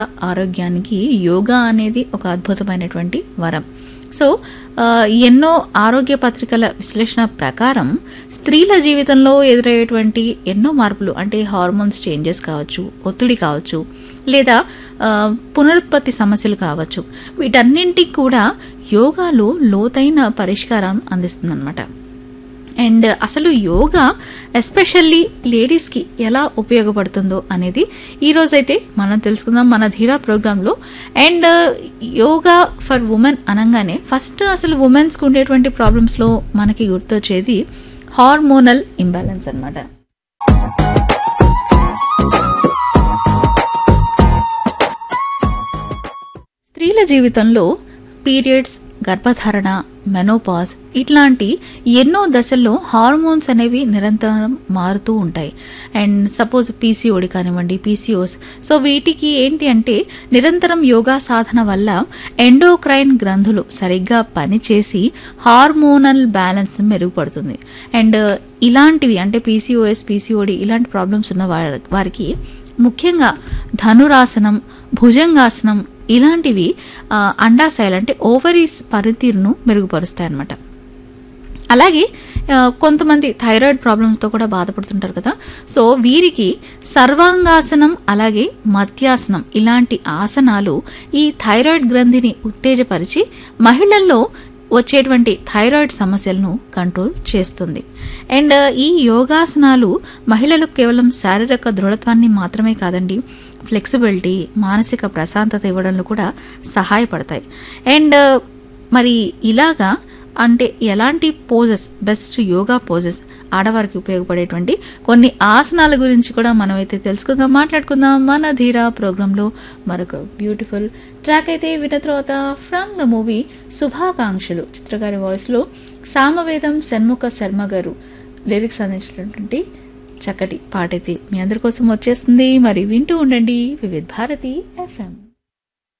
ఆరోగ్యానికి యోగా అనేది ఒక అద్భుతమైనటువంటి వరం సో ఆ, ఎన్నో ఆరోగ్య పత్రికల విశ్లేషణ ప్రకారం స్త్రీల జీవితంలో ఎదురయ్యేటువంటి ఎన్నో మార్పులు అంటే హార్మోన్స్ చేంజెస్ కావచ్చు ఒత్తిడి కావచ్చు లేదా ఆ, పునరుత్పత్తి సమస్యలు కావచ్చు వీటన్నింటికి కూడా యోగాలో లోతైన పరిష్కారం అందిస్తుందన్నమాట అండ్ అసలు యోగా ఎస్పెషల్లీ లేడీస్కి ఎలా ఉపయోగపడుతుందో అనేది ఈరోజైతే మనం తెలుసుకుందాం మన ధీరా ప్రోగ్రాంలో అండ్ యోగా ఫర్ ఉమెన్ అనగానే ఫస్ట్ అసలు ఉమెన్స్కి ఉండేటువంటి ప్రాబ్లమ్స్లో మనకి గుర్తొచ్చేది హార్మోనల్ ఇంబ్యాలెన్స్ అన్నమాట స్త్రీల జీవితంలో పీరియడ్స్ గర్భధారణ మెనోపాజ్ ఇట్లాంటి ఎన్నో దశల్లో హార్మోన్స్ అనేవి నిరంతరం మారుతూ ఉంటాయి అండ్ సపోజ్ పీసీఓడి కానివ్వండి పీసీఓస్ సో వీటికి ఏంటి అంటే నిరంతరం యోగా సాధన వల్ల ఎండోక్రైన్ గ్రంథులు సరిగ్గా పనిచేసి హార్మోనల్ బ్యాలెన్స్ మెరుగుపడుతుంది అండ్ ఇలాంటివి అంటే పీసీఓఎస్ పీసీఓడి ఇలాంటి ప్రాబ్లమ్స్ ఉన్న వారి- వారికి ముఖ్యంగా ధనురాసనం భుజంగాసనం ఇలాంటివి ఆ, అండాశయాలు అంటే ఓవరీస్ పనితీరును మెరుగుపరుస్తాయి అన్నమాట అలాగే ఆ, కొంతమంది థైరాయిడ్ ప్రాబ్లమ్స్తో కూడా బాధపడుతుంటారు కదా సో వీరికి సర్వాంగాసనం అలాగే మధ్యాసనం ఇలాంటి ఆసనాలు ఈ థైరాయిడ్ గ్రంథిని ఉత్తేజపరిచి మహిళల్లో వచ్చేటువంటి థైరాయిడ్ సమస్యలను కంట్రోల్ చేస్తుంది అండ్ ఈ యోగాసనాలు మహిళలకు కేవలం శారీరక దృఢత్వాన్ని మాత్రమే కాదండి ఫ్లెక్సిబిలిటీ మానసిక ప్రశాంతత ఇవ్వడంలో కూడా సహాయపడతాయి అండ్ మరి ఇలాగా అంటే ఎలాంటి పోజెస్ బెస్ట్ యోగా పోజెస్ ఆడవారికి ఉపయోగపడేటువంటి కొన్ని ఆసనాల గురించి కూడా మనమైతే తెలుసుకుందాం మాట్లాడుకుందాం మన ధీరా ప్రోగ్రాంలో మరొక బ్యూటిఫుల్ ట్రాక్ అయితే విన్న తర్వాత ఫ్రమ్ ద మూవీ శుభాకాంక్షలు చిత్రగారి వాయిస్లో సామవేదం షణ్ముఖ శర్మ గారు లిరిక్స్ అందించినటువంటి చక్కటి పాట అయితే మీ అందరి కోసం వచ్చేస్తుంది మరి వింటూ ఉండండి వివిధ్ భారతి ఎఫ్ఎం